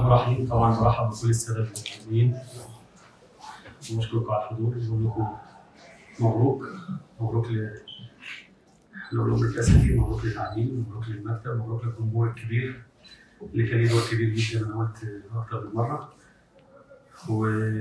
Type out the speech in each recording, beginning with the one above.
الرحيم طبعا برحب بكل الساده المشاهدين وبشكركم على الحضور بقول لكم مبروك مبروك ل لعلوم الكاسبي مبروك للتعليم مبروك للمكتب مبروك للجمهور الكبير اللي كان ليه دور كبير جدا انا قلت اكتر من مره و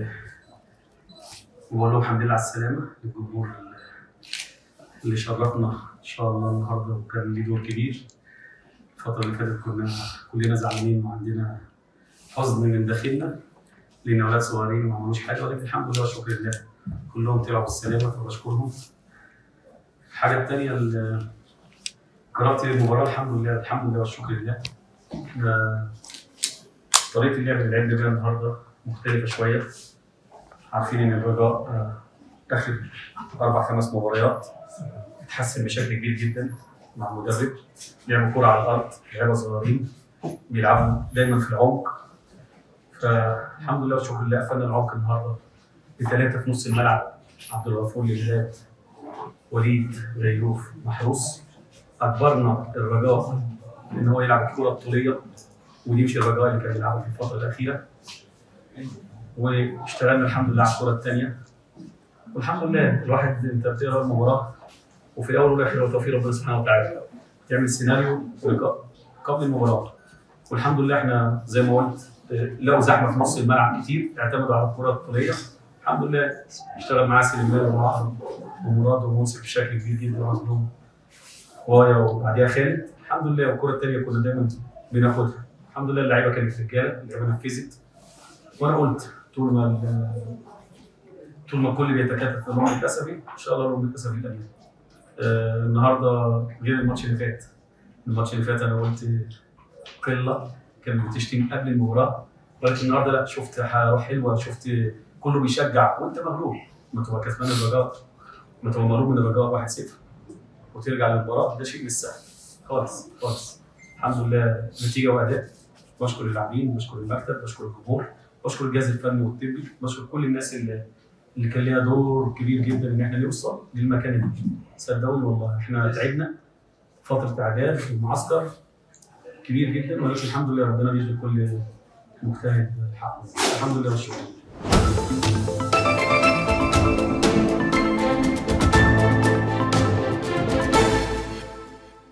وبقول لهم الحمد لله على السلامه للجمهور اللي شرفنا ان شاء الله النهارده وكان ليه دور كبير الفتره اللي فاتت كنا كلنا زعلانين وعندنا حزن من داخلنا لان اولاد صغيرين وما عملوش حاجه ولكن الحمد لله والشكر لله كلهم طلعوا بالسلامه فبشكرهم الحاجه الثانيه قراءتي للمباراه الحمد لله الحمد لله والشكر لله آه، طريقه اللعب اللي لعبنا بيها النهارده مختلفه شويه عارفين ان الرجاء آه، اخر اربع خمس مباريات اتحسن بشكل كبير جدا مع المدرب لعبوا كوره على الارض لعيبه صغيرين بيلعبوا دايما في العمق فالحمد لله والشكر لله قفلنا العمق النهارده بثلاثه في نص الملعب عبد الغفور لله وليد غيروف محروس اجبرنا الرجاء ان هو يلعب الكره الطوليه ودي مش الرجاء اللي كان بيلعبها في الفتره الاخيره واشتغلنا الحمد لله على الكره الثانيه والحمد لله الواحد انت بتقرا المباراه وفي الاول والاخر هو توفيق ربنا سبحانه وتعالى تعمل سيناريو لقاء قبل المباراه والحمد لله احنا زي ما قلت اه، لقوا زحمه في نص الملعب كتير اعتمدوا على الكره الطوليه الحمد لله اشتغل معاه سليمان ومعاهم ومراد ومنصف بشكل كبير جدا ومظلوم وايا وبعديها خالد الحمد لله والكره الثانيه كنا دايما بناخدها الحمد لله اللعيبه كانت رجاله اللعيبه نفذت وانا قلت طول ما ال- طول ما الكل بيتكاتف في الرمي الكسبي ان شاء الله الرمي الكسبي الامين آه النهارده غير الماتش اللي فات الماتش اللي فات انا قلت قله كانت بتشتم قبل المباراه ولكن النهارده لا شفت روح حلوه شفت كله بيشجع وانت مغلوب ما تبقى كسبان الرجاء ما تبقى مغلوب من الرجاء 1-0 وترجع للمباراه ده شيء مش سهل خالص خالص الحمد لله نتيجه واداء بشكر اللاعبين بشكر المكتب بشكر الجمهور بشكر الجهاز الفني والطبي بشكر كل الناس اللي اللي كان ليها دور كبير جدا ان احنا نوصل للمكانه دي صدقوني والله احنا تعبنا فتره اعداد ومعسكر كبير جدا ولكن الحمد لله ربنا بيدي كل مجتهد حقه الحمد لله والشكر